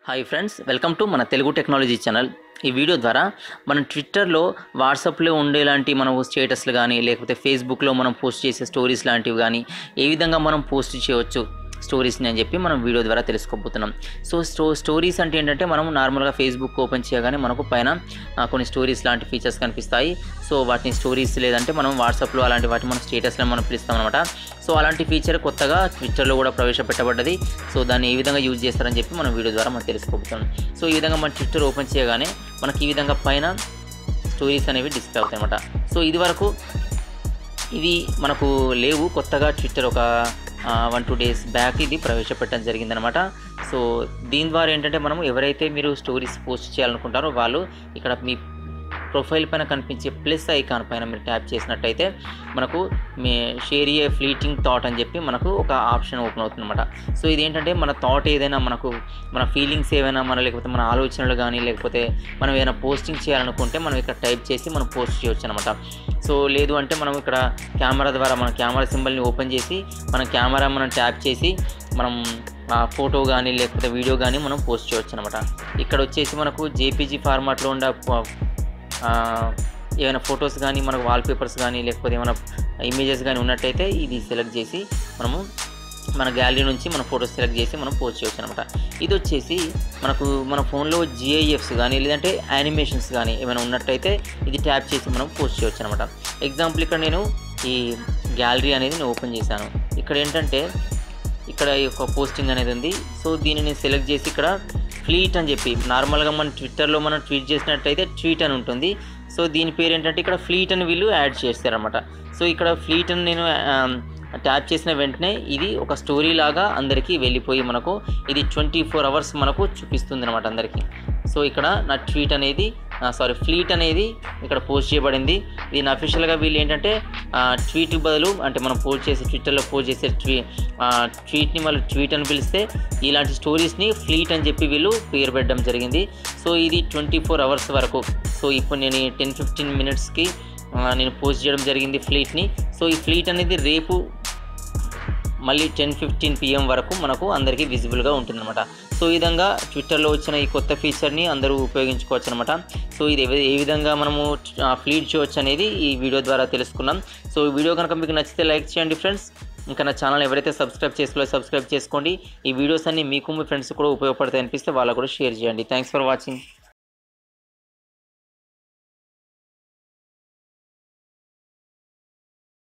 hi friends welcome to మన Telugu technology channel ఈ video ద్వారా మనం ట్విట్టర్లో వాట్సాప్లో ఉండేలాంటి మనం స్టేటస్లు కానీ లేకపోతే ఫేస్బుక్లో మనం పోస్ట్ చేసే స్టోరీస్ లాంటివి కానీ ఏ విధంగా మనం పోస్ట్ చేయవచ్చు స్టోరీస్ని అని చెప్పి మనం వీడియో ద్వారా తెలుసుకోబోతున్నాం సో స్టో స్టోరీస్ అంటే ఏంటంటే మనం నార్మల్గా ఫేస్బుక్ ఓపెన్ చేయగానే మనకు పైన ఆ, కొన్ని స్టోరీస్ లాంటి ఫీచర్స్ కనిపిస్తాయి సో వాటిని స్టోరీస్ లేదంటే మనం వాట్సాప్లో అలాంటి వాటిని మనం స్టేటస్లో మనం పిలుస్తాం అనమాట సో అలాంటి ఫీచర్ కొత్తగా ట్విట్టర్లో కూడా ప్రవేశపెట్టబడ్డది సో దాన్ని ఏ విధంగా యూజ్ చేస్తారని చెప్పి మనం వీడియో ద్వారా మనం తెలుసుకోబోతున్నాం సో ఈ విధంగా మన ట్విట్టర్ ఓపెన్ చేయగానే మనకి ఈ విధంగా పైన స్టోరీస్ అనేవి డిస్ప్లే అవుతాయి అనమాట సో ఇది వరకు ఇవి మనకు లేవు కొత్తగా ట్విట్టర్ ఒక వన్ టూ డేస్ బ్యాక్ ఇది ప్రవేశపెట్టడం జరిగిందనమాట సో దీని ద్వారా ఏంటంటే మనం ఎవరైతే మీరు స్టోరీస్ పోస్ట్ చేయాలనుకుంటారో వాళ్ళు ఇక్కడ మీ ప్రొఫైల్ పైన కనిపించే ప్లస్ ఐకాన్ పైన మీరు ట్యాప్ చేసినట్టయితే మనకు మీ షేర్ ఏ ఫ్లీటింగ్ థాట్ అని చెప్పి మనకు ఒక ఆప్షన్ ఓపెన్ అవుతుంది అనమాట సో ఇది ఏంటంటే మన థాట్ ఏదైనా మనకు మన ఫీలింగ్స్ ఏవైనా మన లేకపోతే మన ఆలోచనలు కానీ లేకపోతే మనం ఏదైనా పోస్టింగ్ చేయాలనుకుంటే మనం ఇక్కడ టైప్ చేసి మనం పోస్ట్ చేయొచ్చు అనమాట సో లేదు అంటే మనం ఇక్కడ కెమెరా ద్వారా మన కెమెరా సింబల్ని ఓపెన్ చేసి మన కెమెరా మనం ట్యాప్ చేసి మనం ఆ ఫోటో కానీ లేకపోతే వీడియో కానీ మనం పోస్ట్ చేయొచ్చు అనమాట ఇక్కడ వచ్చేసి మనకు జేపీజీ ఫార్మాట్లో ఉండే ఆ, ఏమైనా ఫొటోస్ కానీ మనకు వాల్పేపర్స్ కానీ లేకపోతే ఏమైనా ఇమేజెస్ కానీ ఉన్నట్టయితే ఇది సెలెక్ట్ చేసి మనము మన గ్యాలరీ నుంచి మన ఫోటోస్ సెలెక్ట్ చేసి మనం పోస్ట్ చేయొచ్చు అనమాట ఇది వచ్చేసి మనకు మన ఫోన్లో జిఐఎఫ్స్ కానీ లేదంటే యానిమేషన్స్ కానీ ఏమైనా ఉన్నట్టయితే ఇది ట్యాప్ చేసి మనం పోస్ట్ చేయొచ్చు అనమాట ఎగ్జాంపుల్ ఇక్కడ నేను ఈ గ్యాలరీ అనేది నేను ఓపెన్ చేశాను ఇక్కడ ఏంటంటే ఇక్కడ ఈ యొక్క పోస్టింగ్ అనేది ఉంది సో దీన్ని నేను సెలెక్ట్ చేసి ఇక్కడ ఫ్లీట్ అని చెప్పి నార్మల్గా మన ట్విట్టర్లో మనం ట్వీట్ చేసినట్టయితే ట్వీట్ అని ఉంటుంది సో దీని పేరు ఏంటంటే ఇక్కడ ఫ్లీట్ అని వీళ్ళు యాడ్ చేస్తారనమాట సో ఇక్కడ ఫ్లీట్ అని నేను ట్యాప్ చేసిన వెంటనే ఇది ఒక స్టోరీ లాగా అందరికీ వెళ్ళిపోయి మనకు ఇది ట్వంటీ ఫోర్ అవర్స్ మనకు చూపిస్తుంది అనమాట అందరికీ సో ఇక్కడ నా ట్వీట్ అనేది సారీ ఫ్లీట్ అనేది ఇక్కడ పోస్ట్ చేయబడింది దీని అఫీషియల్గా వీళ్ళు ఏంటంటే ట్వీట్ బదులు అంటే మనం పోస్ట్ చేసే ట్విట్టర్లో పోస్ట్ చేసే ట్వీ ఆ, ట్వీట్ని వాళ్ళు ట్వీట్ అని పిలిస్తే ఇలాంటి స్టోరీస్ని ఫ్లీట్ అని చెప్పి వీళ్ళు పేరు పెట్టడం జరిగింది సో ఇది ట్వంటీ ఫోర్ అవర్స్ వరకు సో ఇప్పుడు నేను టెన్ ఫిఫ్టీన్ మినిట్స్కి నేను పోస్ట్ చేయడం జరిగింది ఫ్లీట్ని సో ఈ ఫ్లీట్ అనేది రేపు మళ్ళీ టెన్ ఫిఫ్టీన్ పిఎం వరకు మనకు అందరికీ విజిబుల్గా ఉంటుందన్నమాట సో ఈ విధంగా ట్విట్టర్లో వచ్చిన ఈ కొత్త ఫీచర్ని అందరూ ఉపయోగించుకోవచ్చు అనమాట సో ఇది ఏ- ఏ విధంగా మనము ఫ్లీట్ చేయవచ్చు అనేది ఈ వీడియో ద్వారా తెలుసుకున్నాం సో ఈ వీడియో కనుక మీకు నచ్చితే లైక్ చేయండి ఫ్రెండ్స్ ఇంకా నా ఛానల్ ఎవరైతే సబ్స్క్రైబ్ చేసుకోలేదో సబ్స్క్రైబ్ చేసుకోండి ఈ వీడియోస్ అన్ని మీకు మీ ఫ్రెండ్స్ కూడా ఉపయోగపడతాయి అనిపిస్తే వాళ్ళకు కూడా షేర్ చేయండి థ్యాంక్స్ ఫర్ వాచింగ్